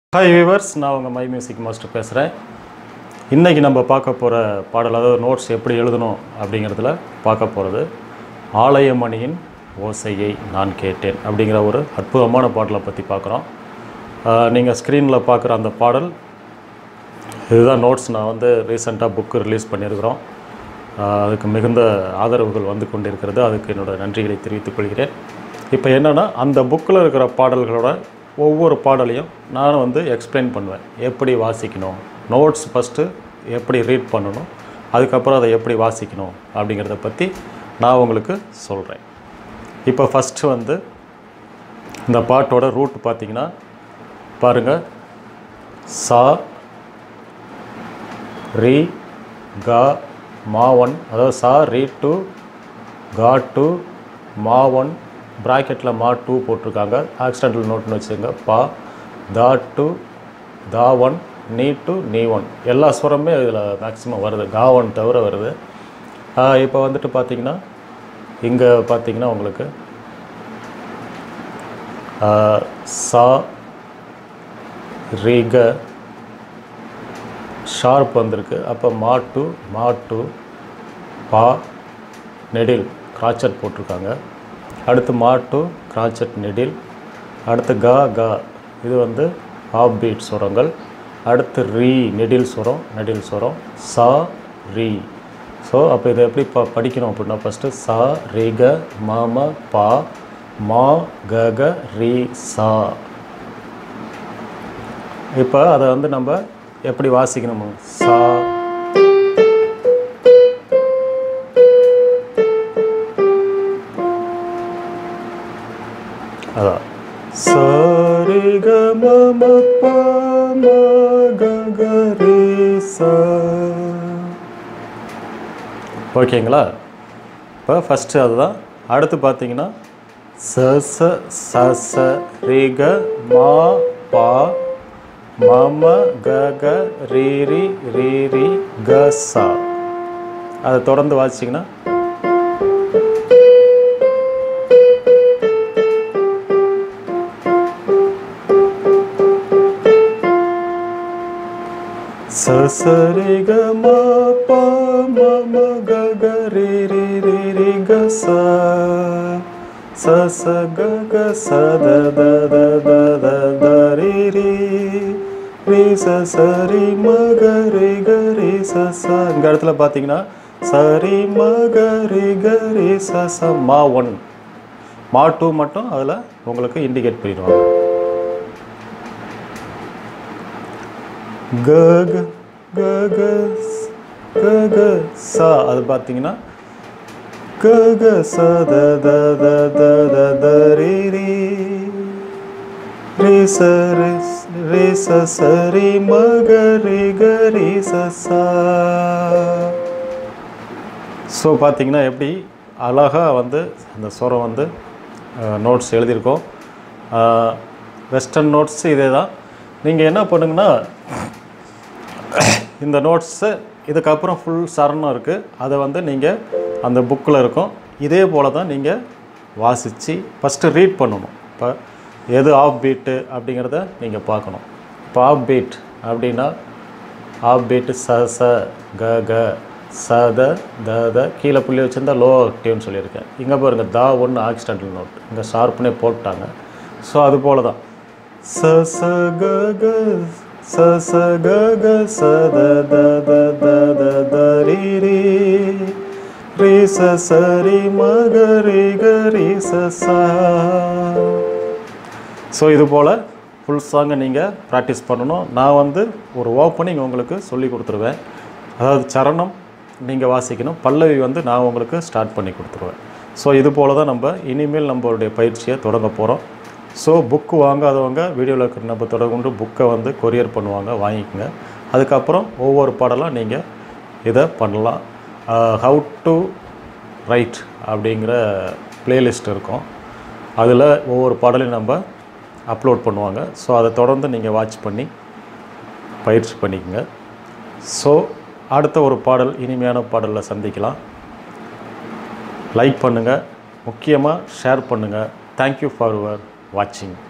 hi viewers நான் உங்கள் my music master பேசுகிறேன் இன்றைக்கி நம்ம பார்க்க போகிற பாடல் அதாவது நோட்ஸ் எப்படி எழுதணும் அப்படிங்கிறதுல பார்க்க போகிறது ஆலயமணியின் ஓசையை நான் கேட்டேன் அப்படிங்கிற ஒரு அற்புதமான பாடலை பற்றி பார்க்குறோம் நீங்கள் ஸ்க்ரீனில் பார்க்குற அந்த பாடல் இதுதான் நோட்ஸ் நான் வந்து ரீசெண்டாக புக்கு ரிலீஸ் பண்ணியிருக்கிறோம் ஆஹ் அதுக்கு மிகுந்த ஆதரவுகள் வந்து கொண்டிருக்கிறது அதுக்கு என்னோட நன்றிகளை தெரிவித்துக் கொள்கிறேன் இப்போ என்னென்னா அந்த புக்கில் இருக்கிற பாடல்களோட ஒவ்வொரு பாடலையும் நான் வந்து எக்ஸ்பிளைன் பண்ணுவேன் எப்படி வாசிக்கணும் நோட்ஸ் ஃபஸ்ட்டு எப்படி ரீட் பண்ணணும் அதுக்கப்புறம் அதை எப்படி வாசிக்கணும் அப்படிங்கிறத பற்றி நான் உங்களுக்கு சொல்கிறேன் இப்போ ஃபஸ்ட்டு வந்து இந்த பாட்டோட ரூட் பார்த்தீங்கன்னா பாருங்கள் சா ரி கா மா ஒன் அதாவது சா ரீ டூ கா டூ மா ஒன் ப்ராக்கெட்டில் மா டூ போட்டிருக்காங்க ஆக்சிடென்டல் நோட்னு வச்சுங்க பா தா டூ தா ஒன் நீ டூ நீ ஒன் எல்லா ஸ்வரமே இதில் மேக்ஸிமம் வருது கா ஒன் தவிர வருது இப்போ வந்துட்டு பார்த்தீங்கன்னா இங்கே பார்த்தீங்கன்னா உங்களுக்கு ஆ, சா ரிக ஷார்ப் வந்திருக்கு அப்போ மா டூ மா டூ பா நெடில் கிராச்சட் போட்டிருக்காங்க அடுத்து மா டூ கிராச்சட் நெடில் அடுத்து கா கா இது வந்து ஆஃப் பீட் சுரங்கள் அடுத்து ரீ நெடில் சுரம் நெடில் சுரம் சா ரீ ஸோ அப்போ இதை எப்படி ப படிக்கணும் அப்படின்னா ஃபஸ்ட்டு சா ரீ க ம ம பா மா க க ரீ சா இப்போ அதை வந்து நம்ம எப்படி வாசிக்கணும் சா அதான் சரி க ம ம ப ம க க ரீ சா ஓகேங்களா இப்போ ஃபஸ்ட்டு அதுதான் அடுத்து பார்த்தீங்கன்னா ச ச ச ச ரீ க மா பா மம க க ரீ ரி ரீ ரி க சா அதை தொடர்ந்து வாசிச்சிங்கன்னா ச ச ரி க ம ப ம ம க க ரீ ரி ரீ ரி க ச ச ச க க ச த த த த த த ரி ரி ரி ச ச ரி ம க ரி க ரி ச ச இந்த இடத்துல பார்த்தீங்கன்னா ச ரி ம க ரி க ரி ச ச மா ஒன் மா டூ மட்டும் அதில் உங்களுக்கு இண்டிகேட் பண்ணிடுவாங்க க க க க ஸ், க க சா அது பார்த்தீங்கன்னா க க ச த த த த த த ரி ரி ரி ச ரி ஸ், ரி ச ச ரி ம க ரி க ரி ச சா ஸோ பார்த்தீங்கன்னா எப்படி அழகாக வந்து அந்த சுரம் வந்து நோட்ஸ் எழுதியிருக்கோம் வெஸ்டர்ன் நோட்ஸ் இதே தான் நீங்கள் என்ன பண்ணுங்கன்னா இந்த நோட்ஸு இதுக்கப்புறம் ஃபுல் சரணம் இருக்குது அதை வந்து நீங்கள் அந்த புக்கில் இருக்கும் இதே போல் தான் நீங்கள் வாசித்து ஃபஸ்ட்டு ரீட் பண்ணணும் இப்போ எது ஆஃப் பீட்டு அப்படிங்கிறத நீங்கள் பார்க்கணும் இப்போ ஆஃப் பீட் அப்படின்னா ஆஃப் பீட்டு ச ச க க ச த த த கீழே புள்ளி வச்சிருந்தா லோ ஆக்டிவ்னு சொல்லியிருக்கேன் இங்கே பாருங்க தா ஒன்று ஆக்சிடென்டல் நோட் இங்கே ஷார்ப்னே போட்டாங்க ஸோ அது போல தான் ச ச க க ச ச க க ச த த த த த த ரி ரி ரி ச ச ரி ம க ரி க ரி ச சா ஸோ இது போல் ஃபுல் சாங்கை நீங்கள் ப்ராக்டிஸ் பண்ணணும் நான் வந்து ஒரு ஓப்பனிங் உங்களுக்கு சொல்லி கொடுத்துருவேன் அதாவது சரணம் நீங்கள் வாசிக்கணும் பல்லவி வந்து நான் உங்களுக்கு ஸ்டார்ட் பண்ணி கொடுத்துருவேன் ஸோ இது போல் தான் நம்ம இனிமேல் நம்மளுடைய பயிற்சியை தொடங்க போகிறோம் ஸோ புக்கு வாங்காதவங்க வீடியோவில் இருக்கிற நம்ம தொடர்ந்து புக்கை வந்து கொரியர் பண்ணுவாங்க வாங்கிக்கோங்க அதுக்கப்புறம் ஒவ்வொரு பாடலாம் நீங்கள் இதை பண்ணலாம் ஹவு டு ரைட் அப்படிங்கிற பிளேலிஸ்ட் இருக்கும் அதில் ஒவ்வொரு பாடலையும் நம்ம அப்லோட் பண்ணுவாங்க ஸோ அதை தொடர்ந்து நீங்கள் வாட்ச் பண்ணி பயிற்சி பண்ணிக்கங்க ஸோ அடுத்த ஒரு பாடல் இனிமையான பாடலில் சந்திக்கலாம் லைக் பண்ணுங்கள் முக்கியமாக ஷேர் பண்ணுங்கள் தேங்க்யூ ஃபார் யுவர் வாட்சிங்